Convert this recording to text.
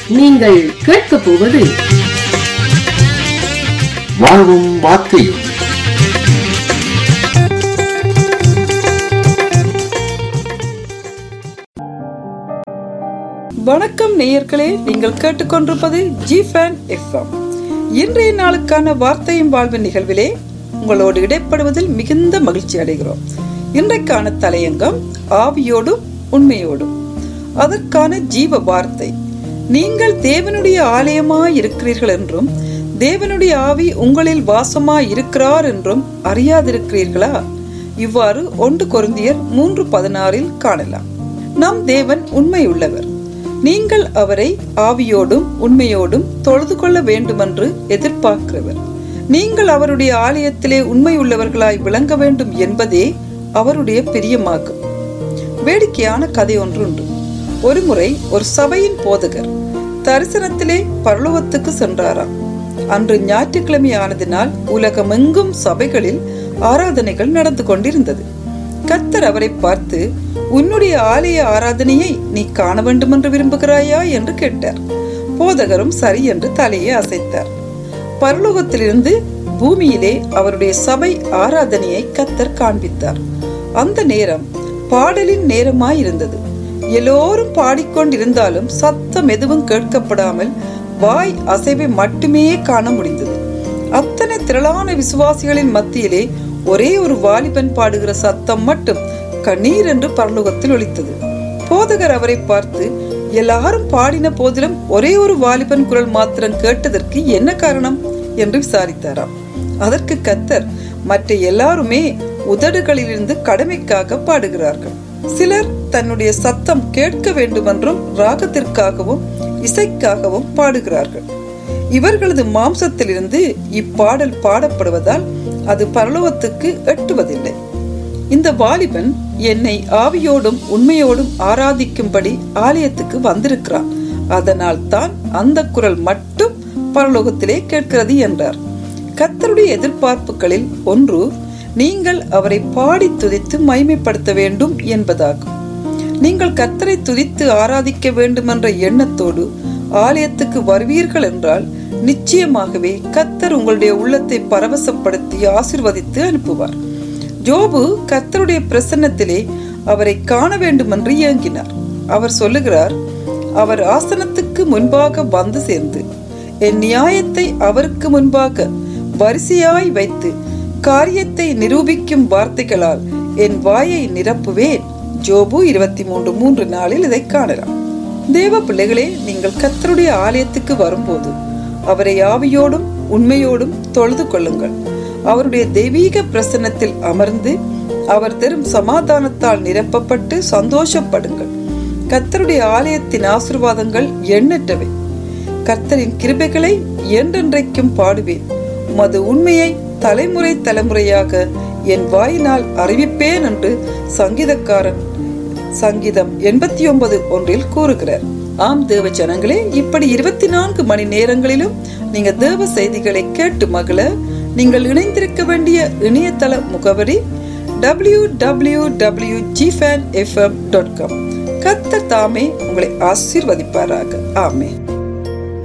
நீங்கள் கேட்கப் போவது வாழ்வும் வார்த்தையும் வணக்கம் நேயர்களே நீங்கள் கேட்டுக்கொண்டிருப்பது ஜி ஃபேன் எஃப்எம் இன்றைய நாளுக்கான வார்த்தையும் வாழ்வு நிகழ்விலே உங்களோடு இடைப்படுவதில் மிகுந்த மகிழ்ச்சி அடைகிறோம் இன்றைக்கான தலையங்கம் ஆவியோடும் உண்மையோடும் அதற்கான ஜீவ வார்த்தை நீங்கள் தேவனுடைய ஆலயமாய் இருக்கிறீர்கள் என்றும் தேவனுடைய ஆவி உங்களில் வாசமாய் இருக்கிறார் என்றும் அறியாதிருக்கிறீர்களா இவ்வாறு ஒன்று கொருந்தியர் மூன்று பதினாறில் காணலாம் நம் தேவன் உண்மை உள்ளவர் நீங்கள் அவரை ஆவியோடும் உண்மையோடும் தொழுது கொள்ள வேண்டுமென்று எதிர்பார்க்கிறவர் நீங்கள் அவருடைய ஆலயத்திலே உண்மை உள்ளவர்களாய் விளங்க வேண்டும் என்பதே அவருடைய பிரியமாகும் வேடிக்கையான கதை ஒன்றுண்டு ஒருமுறை ஒரு சபையின் போதகர் தரிசனத்திலே பரலோகத்துக்கு சென்றாராம் அன்று ஞாயிற்றுக்கிழமை ஆனதினால் உலகமெங்கும் சபைகளில் ஆராதனைகள் நடந்து கொண்டிருந்தது கத்தர் அவரை பார்த்து உன்னுடைய ஆலய ஆராதனையை நீ காண வேண்டும் என்று விரும்புகிறாயா என்று கேட்டார் போதகரும் சரி என்று தலையை அசைத்தார் பரலோகத்திலிருந்து பூமியிலே அவருடைய சபை ஆராதனையை கத்தர் காண்பித்தார் அந்த நேரம் பாடலின் நேரமாயிருந்தது எல்லோரும் பாடிக்கொண்டிருந்தாலும் சத்தம் எதுவும் கேட்கப்படாமல் வாய் அசைவை மட்டுமே காண முடிந்தது அத்தனை திரளான விசுவாசிகளின் மத்தியிலே ஒரே ஒரு வாலிபன் பாடுகிற சத்தம் மட்டும் கண்ணீர் என்று பரலோகத்தில் ஒலித்தது போதகர் அவரை பார்த்து எல்லாரும் பாடின போதிலும் ஒரே ஒரு வாலிபன் குரல் மாத்திரம் கேட்டதற்கு என்ன காரணம் என்று விசாரித்தாராம் அதற்கு கத்தர் மற்ற எல்லாருமே உதடுகளிலிருந்து கடமைக்காக பாடுகிறார்கள் சிலர் தன்னுடைய சத்தம் கேட்க வேண்டுமென்றும் ராகத்திற்காகவும் இசைக்காகவும் பாடுகிறார்கள் இவர்களது மாம்சத்திலிருந்து இப்பாடல் பாடப்படுவதால் அது பரலோகத்துக்கு எட்டுவதில்லை இந்த வாலிபன் என்னை ஆவியோடும் உண்மையோடும் ஆராதிக்கும்படி ஆலயத்துக்கு வந்திருக்கிறான் அதனால் தான் அந்த குரல் மட்டும் பரலோகத்திலே கேட்கிறது என்றார் கத்தருடைய எதிர்பார்ப்புகளில் ஒன்று நீங்கள் அவரை பாடி துதித்து மைமைப்படுத்த வேண்டும் என்பதாகும் நீங்கள் கத்தரை துதித்து ஆராதிக்க வேண்டும் என்ற எண்ணத்தோடு ஆலயத்துக்கு வருவீர்கள் என்றால் நிச்சயமாகவே கத்தர் உங்களுடைய உள்ளத்தை பரவசப்படுத்தி ஆசிர்வதித்து அனுப்புவார் ஜோபு கத்தருடைய பிரசன்னத்திலே அவரை காண வேண்டும் என்று இயங்கினார் அவர் சொல்லுகிறார் அவர் ஆசனத்துக்கு முன்பாக வந்து சேர்ந்து என் நியாயத்தை அவருக்கு முன்பாக வரிசையாய் வைத்து காரியத்தை நிரூபிக்கும் வார்த்தைகளால் என் வாயை நிரப்புவேன் ஜோபு இருபத்தி மூன்று மூன்று நாளில் இதை காணலாம் தேவ பிள்ளைகளே நீங்கள் கத்தருடைய ஆலயத்துக்கு வரும்போது அவரை ஆவியோடும் உண்மையோடும் தொழுது கொள்ளுங்கள் அவருடைய தெய்வீக பிரசன்னத்தில் அமர்ந்து அவர் தரும் சமாதானத்தால் நிரப்பப்பட்டு சந்தோஷப்படுங்கள் கத்தருடைய ஆலயத்தின் ஆசிர்வாதங்கள் எண்ணற்றவை கர்த்தரின் கிருபைகளை என்றென்றைக்கும் பாடுவேன் உமது உண்மையை தலைமுறை தலைமுறையாக என் வாயினால் அறிவிப்பேன் என்று சங்கீதக்காரன் சங்கீதம் எண்பத்தி ஒன்பது ஒன்றில் கூறுகிறார் ஆம் தேவ ஜனங்களே இப்படி இருபத்தி நான்கு மணி நேரங்களிலும் நீங்க தேவ செய்திகளை கேட்டு மகள நீங்கள் இணைந்திருக்க வேண்டிய இணையதள முகவரி டபிள்யூ டபிள்யூ டபிள்யூ ஜிஃபேன் எஃப்எம் டாட் காம் கத்த தாமே உங்களை ஆசீர்வதிப்பாராக ஆமே